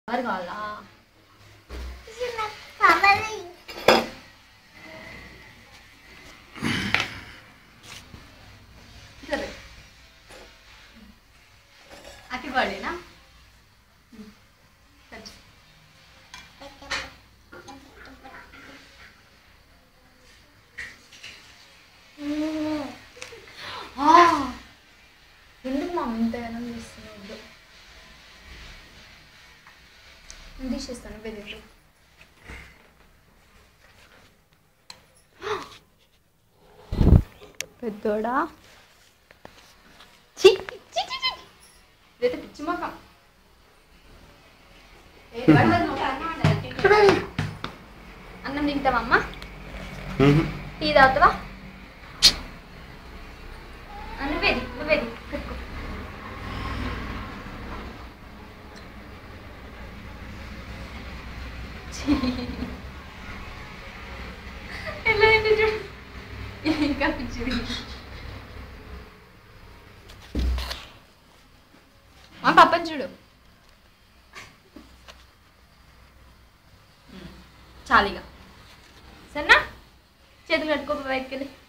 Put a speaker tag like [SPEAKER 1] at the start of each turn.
[SPEAKER 1] ఎవరు కావాలా సరే హ్యాపీ బర్త్డేనా ఎందుకు మా ఇంత ఏమైనా చేస్తున్నారు నేను తీసేస్తాను బెదిరి పెద్దోడా చి చి చి చి ఇదైతే పిచ్చి మొక్కం అన్నం తింటావమ్మా టీ తాగుతావా ఆ, నువ్వేది నువ్వేది పెట్టుకో ఛీ. ఎలా అయింది చూడు ఇంకా పిచ్చిది మా పాపని చూడు చాలిగా సరేనా చేతులు కట్టుకో బయటికి వెళ్ళి